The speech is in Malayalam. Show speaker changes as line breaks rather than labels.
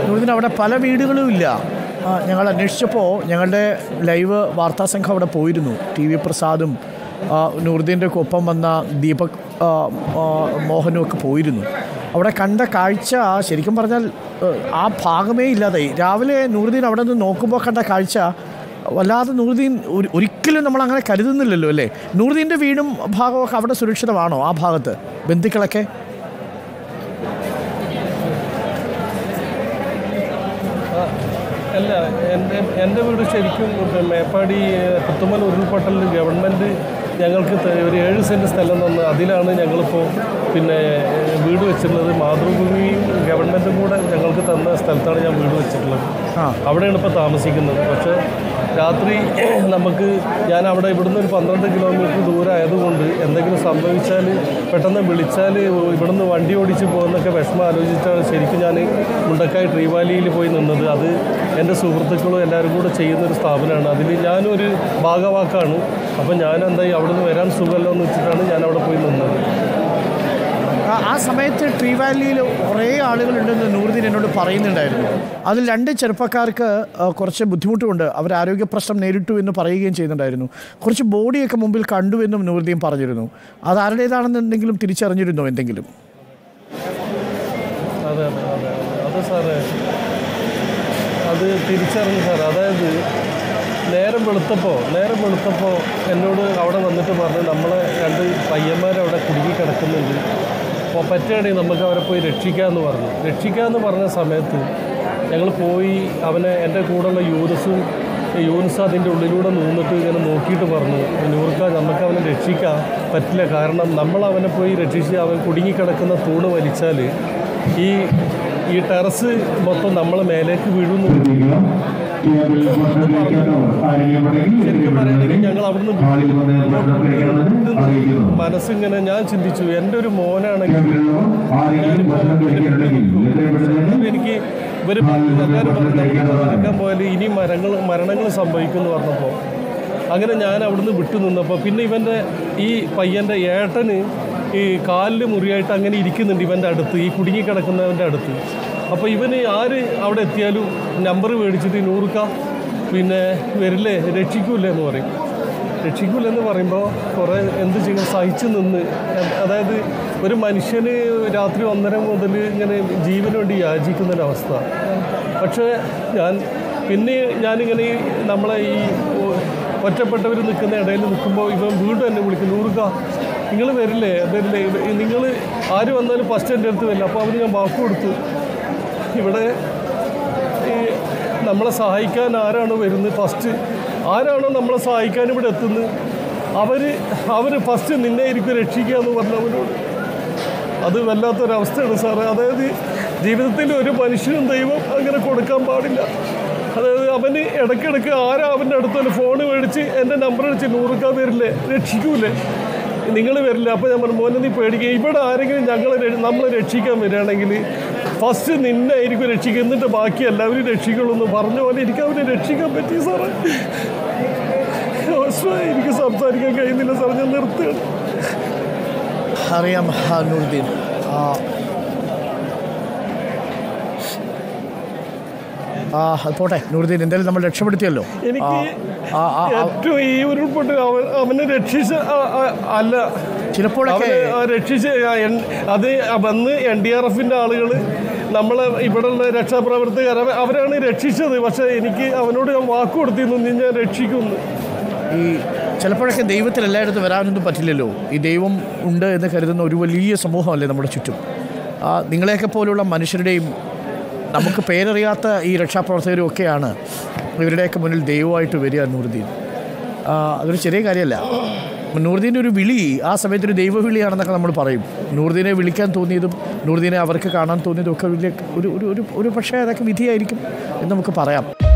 നൂറുദ്ദീൻ അവിടെ പല വീടുകളും ഇല്ല ആ, ഞങ്ങൾ അന്വേഷിച്ചപ്പോൾ ഞങ്ങളുടെ ലൈവ് വാർത്താ സംഘം അവിടെ പോയിരുന്നു ടി വി പ്രസാദും ആ, നൂറുദ്ദീൻ്റെ ഒപ്പം വന്ന ദീപക് ആ, ആ, മോഹനും ഒക്കെ പോയിരുന്നു അവിടെ കണ്ട കാഴ്ച ശരിക്കും പറഞ്ഞാൽ ഏഹ്, ആ ഭാഗമേ ഇല്ലാതായി രാവിലെ നൂറുദ്ദീൻ അവിടെ നിന്ന് നോക്കുമ്പോൾ കണ്ട കാഴ്ച വല്ലാതെ നൂറുദ്ദീൻ ഒരു- ഒരിക്കലും നമ്മൾ അങ്ങനെ കരുതുന്നില്ലല്ലോ അല്ലേ നൂറുദ്ദീൻ്റെ വീടും ഭാഗമൊക്കെ അവിടെ സുരക്ഷിതമാണോ ആ ഭാഗത്ത് ബന്ധുക്കളൊക്കെ
അല്ല എൻ്റെ എൻ്റെ വീട് ശരിക്കും പിന്നെ മേപ്പാടി ഏഹ്, പുത്തുമല ഉരുൾപൊട്ടലിൽ ഗവൺമെൻറ് ഞങ്ങൾക്ക് ത- ഒരു ഏഴ് സെൻറ്റ് സ്ഥലം തന്ന് അതിലാണ് ഞങ്ങളിപ്പോൾ പിന്നെ ഏഹ്, വീട് വെച്ചിട്ടുള്ളത് മാതൃഭൂമിയും ഗവൺമെൻറ്റും കൂടെ ഞങ്ങൾക്ക് തന്ന സ്ഥലത്താണ് ഞാൻ വീട് വെച്ചിട്ടുള്ളത്
ആ.
അവിടെയാണ് ഇപ്പോൾ താമസിക്കുന്നത് പക്ഷേ രാത്രി നമുക്ക് ഞാൻ അവിടെ ഇവിടുന്ന് ഒരു പന്ത്രണ്ട് കിലോമീറ്റർ ദൂരം ആയതുകൊണ്ട് എന്തെങ്കിലും സംഭവിച്ചാൽ പെട്ടെന്ന് വിളിച്ചാൽ ഇവിടുന്ന് വണ്ടി ഓടിച്ച് പോകുന്നൊക്കെ വിഷമം ആലോചിച്ചാണ് ശരിക്കും ഞാൻ മുണ്ടക്കായി ട്രീവാലിയിൽ പോയി നിന്നത് അത് എൻ്റെ സുഹൃത്തുക്കളും എല്ലാവരും കൂടെ ചെയ്യുന്ന ഒരു സ്ഥാപനമാണ് അതിൽ ഞാനൊരു ഭാഗവാക്കാണ് അപ്പം ഞാൻ എന്തായി അവിടെ നിന്ന് വരാൻ സുഖമല്ലോ എന്ന് വെച്ചിട്ടാണ് ഞാൻ അവിടെ പോയി നിന്നത്
ആ- ആ സമയത്ത് ട്രീ വാലിയിൽ കുറേ ആളുകളുണ്ടെന്ന് നൂറുദ്ദീൻ എന്നോട് പറയുന്നുണ്ടായിരുന്നു അതിൽ രണ്ട് ചെറുപ്പക്കാർക്ക് ആ, കുറച്ച് ബുദ്ധിമുട്ടുമുണ്ട് അവർ ആരോഗ്യ പ്രശ്നം നേരിട്ടു എന്ന് പറയുകയും ചെയ്യുന്നുണ്ടായിരുന്നു കുറച്ച് ബോഡിയൊക്കെ മുമ്പിൽ കണ്ടു എന്നും നൂറുദ്ദീൻ പറഞ്ഞിരുന്നു അത് ആരുടേതാണെന്ന് എന്തെങ്കിലും തിരിച്ചറിഞ്ഞിരുന്നോ എന്തെങ്കിലും
അതെ അതെ അതെ അതെ അത് സാറേ അത് തിരിച്ചറിഞ്ഞു സാർ അതായത് നേരം വെളുത്തപ്പോൾ നേരം വെളുത്തപ്പോൾ എന്നോട് അവിടെ വന്നിട്ട് പറഞ്ഞു നമ്മളെ രണ്ട് പയ്യന്മാരവിടെ കുടുങ്ങി കിടക്കുന്നുണ്ട് അപ്പോൾ പറ്റുകയാണെങ്കിൽ നമുക്ക് അവരെ പോയി രക്ഷിക്കാമെന്ന് പറഞ്ഞു രക്ഷിക്കാമെന്ന് പറഞ്ഞ സമയത്ത് ഞങ്ങൾ പോയി അവനെ എൻ്റെ കൂടെയുള്ള യൂനസും യൂനിസ് അതിൻ്റെ ഉള്ളിലൂടെ നിന്നിട്ട് ഇങ്ങനെ നോക്കിയിട്ട് പറഞ്ഞു നൂർക്ക നമുക്ക് അവനെ രക്ഷിക്കാൻ പറ്റില്ല കാരണം നമ്മൾ അവനെ പോയി രക്ഷിച്ച് അവൻ കുടുങ്ങിക്കിടക്കുന്ന തൂണ് വലിച്ചാൽ ഈ ഈ ടെറസ് മൊത്തം നമ്മളെ മേലേക്ക് വീഴുന്നു ശരിക്കും പറയുകയാണെങ്കിൽ ഞങ്ങൾ അവിടുന്ന് മനസ്സിങ്ങനെ ഞാൻ ചിന്തിച്ചു എൻ്റെ ഒരു മോനാണെങ്കിൽ എനിക്ക് ഇവർ എല്ലാവരും നടക്കാൻ പോയാൽ ഇനി മരങ്ങൾ മരണങ്ങൾ സംഭവിക്കും എന്ന് പറഞ്ഞപ്പോൾ അങ്ങനെ ഞാൻ അവിടുന്ന് വിട്ടു നിന്നപ്പോൾ പിന്നെ ഇവൻ്റെ ഈ പയ്യൻ്റെ ഏട്ടന് ഈ കാലിൽ മുറിയായിട്ട് അങ്ങനെ ഇരിക്കുന്നുണ്ട് ഇവൻ്റെ അടുത്ത് ഈ കുടുങ്ങിക്കിടക്കുന്നവൻ്റെ അടുത്ത് അപ്പോൾ ഇവന് ആര് അവിടെ എത്തിയാലും നമ്പർ മേടിച്ചിട്ട് നൂറുക്ക പിന്നെ വരില്ലേ രക്ഷിക്കൂലേ എന്ന് പറയും രക്ഷിക്കൂലെന്ന് പറയുമ്പോൾ കുറേ എന്ത് ചെയ്യും സഹിച്ചു നിന്ന് അതായത് ഒരു മനുഷ്യന് രാത്രി ഒന്നര മുതൽ ഇങ്ങനെ ജീവന് വേണ്ടി യാചിക്കുന്നൊരവസ്ഥ പക്ഷേ ഞാൻ പിന്നെ ഞാനിങ്ങനെ ഈ നമ്മളെ ഈ ഒറ്റപ്പെട്ടവർ നിൽക്കുന്ന ഇടയിൽ നിൽക്കുമ്പോൾ ഇവൻ വീണ്ടും എന്നെ വിളിക്കും നൂറുക നിങ്ങൾ വരില്ലേ വരില്ലേ നിങ്ങൾ ആര് വന്നാലും ഫസ്റ്റ് എൻ്റെ അടുത്ത് വരില്ല അപ്പോൾ അവന് ഞാൻ വാക്ക് കൊടുത്തു ഇവിടെ ഈ നമ്മളെ സഹായിക്കാൻ ആരാണ് വരുന്നത് ഫസ്റ്റ് ആരാണോ നമ്മളെ സഹായിക്കാൻ ഇവിടെ എത്തുന്നത് അവർ അവർ ഫസ്റ്റ് നിന്നെ ആയിരിക്കും രക്ഷിക്കുക എന്ന് പറഞ്ഞവരോട് അത് വല്ലാത്തൊരവസ്ഥയാണ് സാറേ അതായത് ജീവിതത്തിൽ ഒരു മനുഷ്യനും ദൈവം അങ്ങനെ കൊടുക്കാൻ പാടില്ല അതായത് അവന് ഇടയ്ക്കിടയ്ക്ക് ആരാ അവൻ്റെ അടുത്തൊരു ഫോൺ മേടിച്ച് എൻ്റെ നമ്പർ അടിച്ച് നൂറുക്കാൻ വരില്ലേ രക്ഷിക്കൂലേ നിങ്ങൾ വരില്ല അപ്പോൾ ഞാൻ പറഞ്ഞു മോനെ നീ പേടിക്കുക ഇവിടെ ആരെങ്കിലും ഞങ്ങളെ ര- നമ്മളെ രക്ഷിക്കാൻ വരികയാണെങ്കിൽ ഫസ്റ്റ് നിന്നെ ആയിരിക്കും രക്ഷിക്കുക എന്നിട്ട് ബാക്കി എല്ലാവരും രക്ഷിക്കുള്ളൂ എന്ന് പറഞ്ഞ പോലെ എനിക്ക് അവരെ രക്ഷിക്കാൻ പറ്റി സാറേ എനിക്ക് സംസാരിക്കാൻ കഴിയുന്നില്ല സാർ ഞാൻ നിർത്തുകയാണ്
അറിയാം ആ, നൂറുദ്ദീൻ ആ, ആ അത് പോട്ടെ നൂറുദ്ദീൻ എന്തായാലും നമ്മൾ രക്ഷപ്പെടുത്തിയല്ലോ
എനിക്ക്
ആ, ആ, ആ,
ഏറ്റവും ഈ ഉരുൾപൊട്ട് അവൻ അവനെ രക്ഷിച്ച ആ, ആ, അല്ല
ചിലപ്പോഴൊക്കെ
അവന് ആ രക്ഷിച്ച ആ, എൻ- അത് വന്ന് എൻ ഡി ആർ എഫിൻ്റെ ആളുകൾ നമ്മളെ ഇവിടെയുള്ള രക്ഷാപ്രവർത്തകർ അവ- അവരാണ് രക്ഷിച്ചത് പക്ഷേ എനിക്ക് അവനോട് ഞാൻ വാക്ക് കൊടുത്തിരുന്നു നീ ഞാൻ രക്ഷിക്കുന്നു
ഈ ചിലപ്പോഴൊക്കെ ദൈവത്തിൽ എല്ലായിടത്തും വരാനൊന്നും പറ്റില്ലല്ലോ ഈ ദൈവം ഉണ്ട് എന്ന് കരുതുന്ന ഒരു വലിയ സമൂഹമല്ലേ നമ്മുടെ ചുറ്റും ആ, നിങ്ങളെയൊക്കെ പോലുള്ള മനുഷ്യരുടെയും നമുക്ക് പേരറിയാത്ത ഈ രക്ഷാപ്രവർത്തകരും ഒക്കെയാണ് ഇവരുടെയൊക്കെ മുന്നിൽ ദൈവമായിട്ട് വരിക നൂറുദ്ദീൻ ആ, അതൊരു ചെറിയ കാര്യമല്ല നൂറുദ്ദീൻ്റെ ഒരു വിളി ആ സമയത്ത് ഒരു ദൈവവിളിയാണെന്നൊക്കെ നമ്മൾ പറയും നൂറുദ്ദീനെ വിളിക്കാൻ തോന്നിയതും നൂറുദ്ദീനെ അവർക്ക് കാണാൻ തോന്നിയതും ഒക്കെ വലിയ ഒരു ഒരു ഒരു ഒരു പക്ഷേ അതൊക്കെ വിധിയായിരിക്കും എന്ന് നമുക്ക് പറയാം